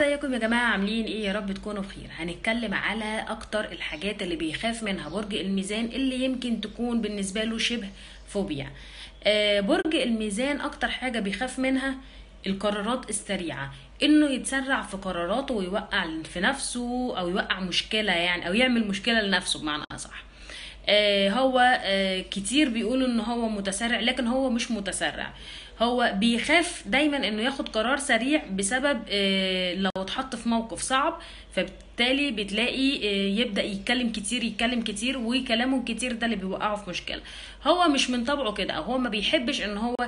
ازيكم يا جماعة عاملين ايه يا رب تكونوا بخير هنتكلم على اكتر الحاجات اللي بيخاف منها برج الميزان اللي يمكن تكون بالنسبة له شبه فوبيا آه، برج الميزان اكتر حاجة بيخاف منها القرارات السريعة انه يتسرع في قراراته ويوقع في نفسه او يوقع مشكلة يعني او يعمل مشكلة لنفسه بمعنى اصح آه، هو آه، كتير بيقولوا ان هو متسرع لكن هو مش متسرع هو بيخاف دايما انه ياخد قرار سريع بسبب آه، لو اتحط في موقف صعب فبالتالي بتلاقي آه، يبدأ يتكلم كتير يتكلم كتير وكلامه الكتير ده اللي بيوقعه في مشكلة هو مش من طبعه كده او هو ما بيحبش ان هو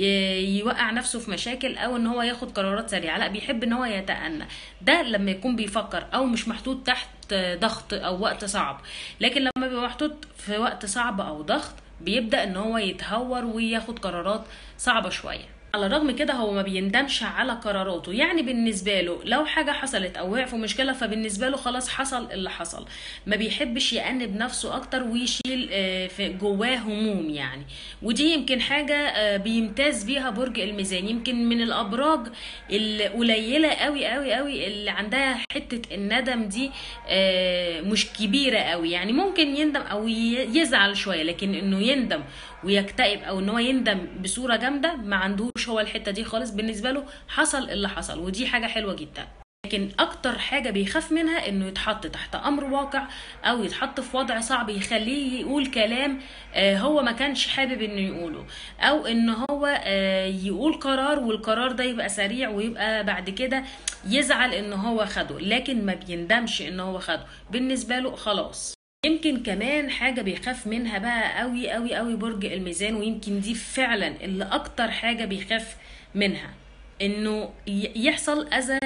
ي- يوقع نفسه في مشاكل او ان هو ياخد قرارات سريعة لا بيحب ان هو يتأنى ده لما يكون بيفكر او مش محطوط تحت ضغط او وقت صعب لكن لما بيبقى محطوط في وقت صعب او ضغط بيبدأ ان هو يتهور وياخد قرارات صعبة شوية على الرغم كده هو ما بيندمش على قراراته يعني بالنسبة له لو حاجة حصلت او وقع في مشكلة فبالنسبة له خلاص حصل اللي حصل ما بيحبش يأنب نفسه اكتر ويشيل آه، في جواه هموم يعني ودي يمكن حاجة آه، بيمتاز بيها برج الميزان يمكن من الابراج القليلة قوي قوي قوي اللي عندها حتة الندم دي آه، مش كبيرة قوي يعني ممكن يندم او ي- يزعل شوية لكن انه يندم ويكتئب او ان هو يندم بصوره جامده ما عندوش هو الحته دي خالص بالنسبه له حصل اللي حصل ودي حاجه حلوه جدا لكن اكتر حاجه بيخاف منها انه يتحط تحت امر واقع او يتحط في وضع صعب يخليه يقول كلام آه، هو ما كانش حابب انه يقوله او ان هو آه، يقول قرار والقرار ده يبقى سريع ويبقى بعد كده يزعل ان هو خده لكن ما بيندمش ان هو خده بالنسبه له خلاص يمكن كمان حاجة بيخاف منها بقى قوي قوي قوي برج الميزان ويمكن دي فعلا اللي اكتر حاجة بيخاف منها انه ي- يحصل اذى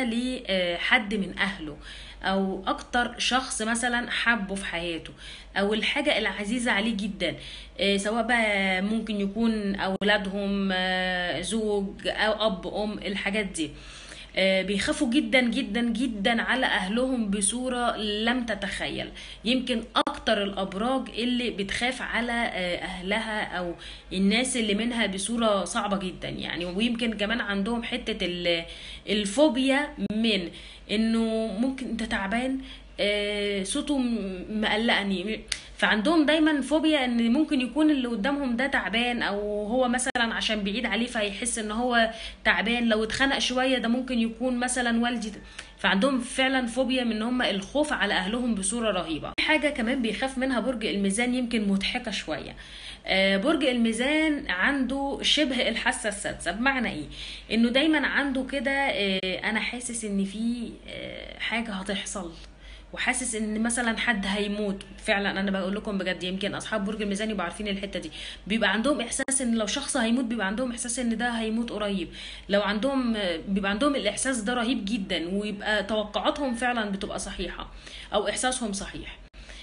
لحد من اهله او اكتر شخص مثلا حبه في حياته او الحاجة العزيزة عليه جدا آه، سواء بقى ممكن يكون اولادهم آه، زوج او اب ام الحاجات دي آه، بيخافوا جدا جدا جدا على اهلهم بصوره لم تتخيل يمكن اكتر الابراج اللي بتخاف على آه، اهلها او الناس اللي منها بصوره صعبه جدا يعني ويمكن كمان عندهم حته ال- الفوبيا من انه ممكن انت تعبان آه، صوته م- مقلقني فعندهم دايما فوبيا ان ممكن يكون اللي قدامهم ده تعبان او هو مثلا عشان بعيد عليه فهيحس ان هو تعبان لو اتخنق شويه ده ممكن يكون مثلا والدي فعندهم فعلا فوبيا من ان هم الخوف على اهلهم بصوره رهيبه في حاجه كمان بيخاف منها برج الميزان يمكن مضحكه شويه آه، برج الميزان عنده شبه الحاسه السادسه بمعنى ايه انه دايما عنده كده آه، انا حاسس ان في آه، حاجه هتحصل وحاسس ان مثلا حد هيموت فعلا انا بقول لكم بجد يمكن اصحاب برج الميزان يبقوا عارفين الحته دي بيبقى عندهم احساس ان لو شخص هيموت بيبقى عندهم احساس ان ده هيموت قريب لو عندهم بيبقى عندهم الاحساس ده رهيب جدا ويبقى توقعاتهم فعلا بتبقى صحيحه او احساسهم صحيح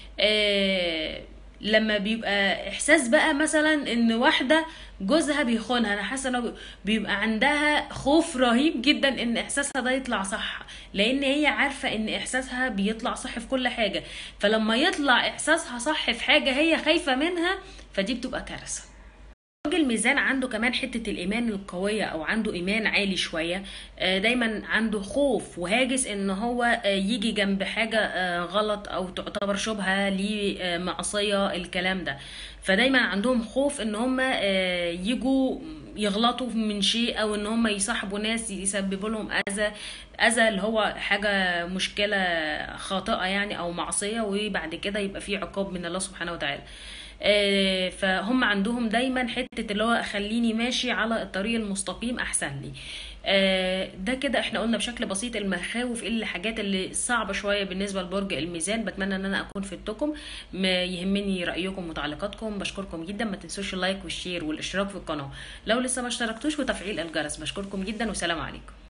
آه، لما بيبقى احساس بقى مثلا ان واحده جوزها بيخونها انا حاسه انه بيبقى عندها خوف رهيب جدا ان احساسها ده يطلع صح لان هي عارفه ان احساسها بيطلع صح في كل حاجه فلما يطلع احساسها صح في حاجه هي خايفه منها فدي بتبقى كارثه راجل الميزان عنده كمان حتة الإيمان القوية أو عنده إيمان عالي شوية آه، دايما عنده خوف وهاجس إن هو آه، يجي جنب حاجة آه، غلط أو تعتبر شبهة ليه آه، معصية الكلام ده فدايما عندهم خوف إن هم آه، يجوا يغلطوا من شيء أو إن هم يصاحبوا ناس يسببوا لهم أذى أذى اللي هو حاجة مشكلة خاطئة يعني أو معصية وبعد كده يبقى في عقاب من الله سبحانه وتعالى آه، فهم عندهم دايما حتة اللي هو خليني ماشي على الطريق المستقيم احسن لي آه، ده كده احنا قلنا بشكل بسيط المخاوف ايه الحاجات اللي صعبة شوية بالنسبة لبرج الميزان بتمنى ان انا اكون فدتكم ما يهمني رأيكم وتعليقاتكم بشكركم جدا ما تنسوش اللايك والشير والاشتراك في القناة لو لسه ما اشتركتوش وتفعيل الجرس بشكركم جدا وسلام عليكم